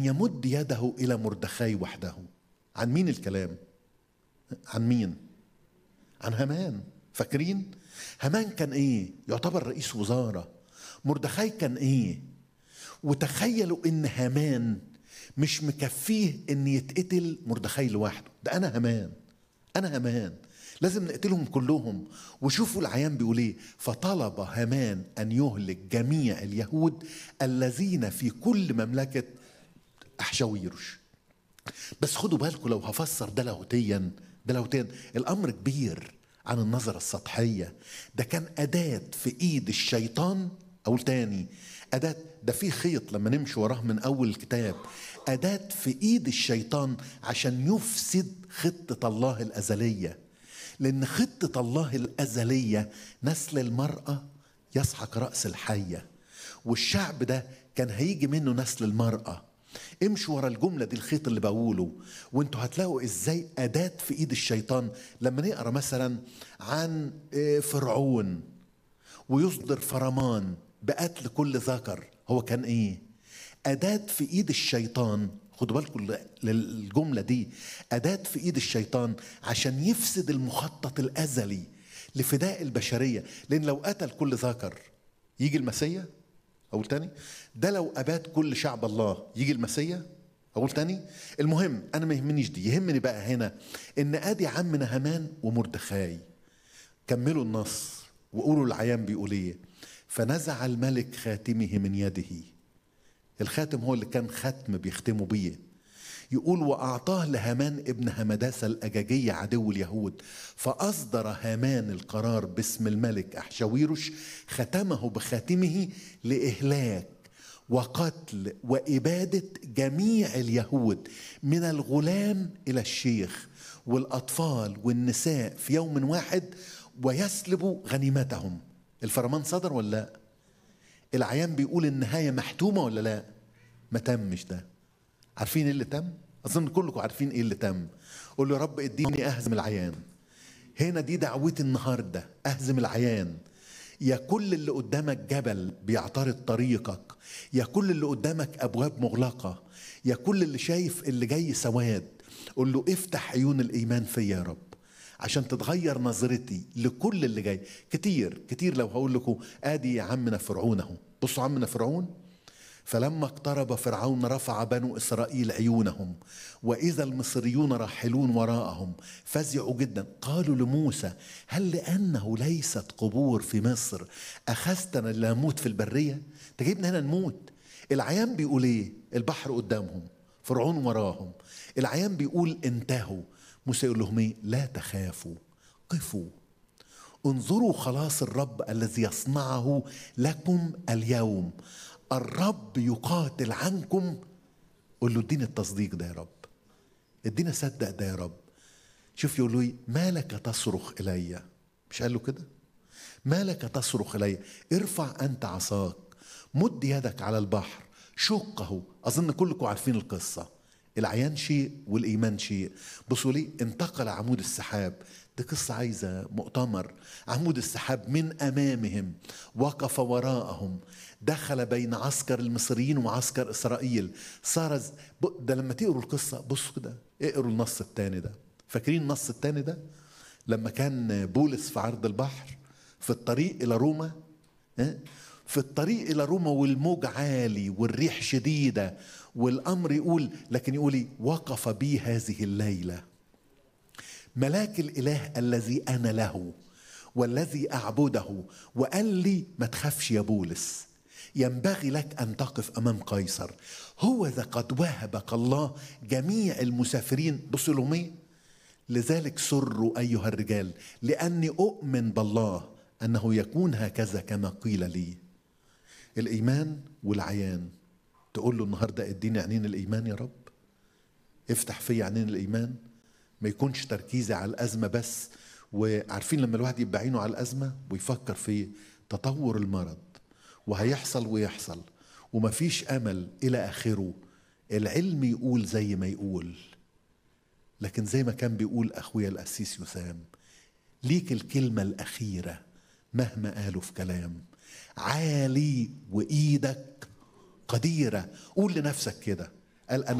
يمد يده الى مردخاي وحده عن مين الكلام عن مين عن هامان فاكرين هامان كان ايه يعتبر رئيس وزاره مردخاي كان ايه وتخيلوا ان هامان مش مكفيه ان يتقتل مردخاي لوحده ده انا هامان انا هامان لازم نقتلهم كلهم وشوفوا العيان بيقول ايه فطلب هامان ان يهلك جميع اليهود الذين في كل مملكه احشاويرش بس خدوا بالكم لو هفسر ده لاهوتيا ده لاهوتيا الامر كبير عن النظرة السطحية ده كان أداة في إيد الشيطان أو تاني أداة ده في خيط لما نمشي وراه من أول الكتاب أداة في إيد الشيطان عشان يفسد خطة الله الأزلية لأن خطة الله الأزلية نسل المرأة يسحق رأس الحية والشعب ده كان هيجي منه نسل المرأة امشوا ورا الجمله دي الخيط اللي بقوله وانتوا هتلاقوا ازاي اداه في ايد الشيطان لما نقرا مثلا عن فرعون ويصدر فرمان بقتل كل ذكر هو كان ايه اداه في ايد الشيطان خدوا بالكم للجمله دي اداه في ايد الشيطان عشان يفسد المخطط الازلي لفداء البشريه لان لو قتل كل ذكر يجي المسيح أقول تاني ده لو أبات كل شعب الله يجي المسيا أقول تاني المهم أنا ما يهمنيش دي يهمني بقى هنا إن أدي عمنا هامان ومردخاي كملوا النص وقولوا العيان بيقول إيه فنزع الملك خاتمه من يده الخاتم هو اللي كان ختم بيختموا بيه يقول وأعطاه لهامان ابن همداسة الأجاجية عدو اليهود فأصدر هامان القرار باسم الملك أحشاويرش ختمه بخاتمه لإهلاك وقتل وإبادة جميع اليهود من الغلام إلى الشيخ والأطفال والنساء في يوم واحد ويسلبوا غنيمتهم الفرمان صدر ولا لا العيان بيقول النهاية محتومة ولا لا ما تمش ده عارفين ايه اللي تم؟ اظن كلكم عارفين ايه اللي تم. قول له يا رب اديني اهزم العيان. هنا دي دعوتي النهارده اهزم العيان. يا كل اللي قدامك جبل بيعترض طريقك، يا كل اللي قدامك ابواب مغلقه، يا كل اللي شايف اللي جاي سواد، قول له افتح عيون الايمان فيا يا رب. عشان تتغير نظرتي لكل اللي جاي كتير كتير لو هقول لكم ادي يا عمنا فرعون اهو بصوا عمنا فرعون فلما اقترب فرعون رفع بنو اسرائيل عيونهم واذا المصريون راحلون وراءهم فزعوا جدا قالوا لموسى هل لانه ليست قبور في مصر اخذتنا لنموت في البريه انت جايبنا هنا نموت العيان بيقول ايه البحر قدامهم فرعون وراهم العيان بيقول انتهوا موسى يقول لهم ايه لا تخافوا قفوا انظروا خلاص الرب الذي يصنعه لكم اليوم الرب يقاتل عنكم قول له اديني التصديق ده يا رب اديني اصدق ده يا رب شوف يقول له ما لك تصرخ الي مش قال له كده ما لك تصرخ الي ارفع انت عصاك مد يدك على البحر شقه اظن كلكم عارفين القصه العيان شيء والايمان شيء بصوا ليه انتقل عمود السحاب دي قصة عايزة مؤتمر عمود السحاب من أمامهم وقف وراءهم دخل بين عسكر المصريين وعسكر إسرائيل صار ده لما تقروا القصة بصوا كده اقروا النص الثاني ده فاكرين النص الثاني ده لما كان بولس في عرض البحر في الطريق إلى روما في الطريق إلى روما والموج عالي والريح شديدة والأمر يقول لكن يقول وقف بي هذه الليلة ملاك الاله الذي انا له والذي اعبده وقال لي ما تخافش يا بولس ينبغي لك ان تقف امام قيصر هو ذا قد وهبك الله جميع المسافرين بصوا لهم ايه لذلك سروا ايها الرجال لاني اؤمن بالله انه يكون هكذا كما قيل لي الايمان والعيان تقول له النهارده اديني عينين الايمان يا رب افتح في عينين الايمان ما يكونش تركيزي على الأزمة بس وعارفين لما الواحد يبقى عينه على الأزمة ويفكر في تطور المرض وهيحصل ويحصل ومفيش أمل إلى آخره العلم يقول زي ما يقول لكن زي ما كان بيقول أخويا الأسيس يسام ليك الكلمة الأخيرة مهما قالوا في كلام عالي وإيدك قديرة قول لنفسك كده قال أنا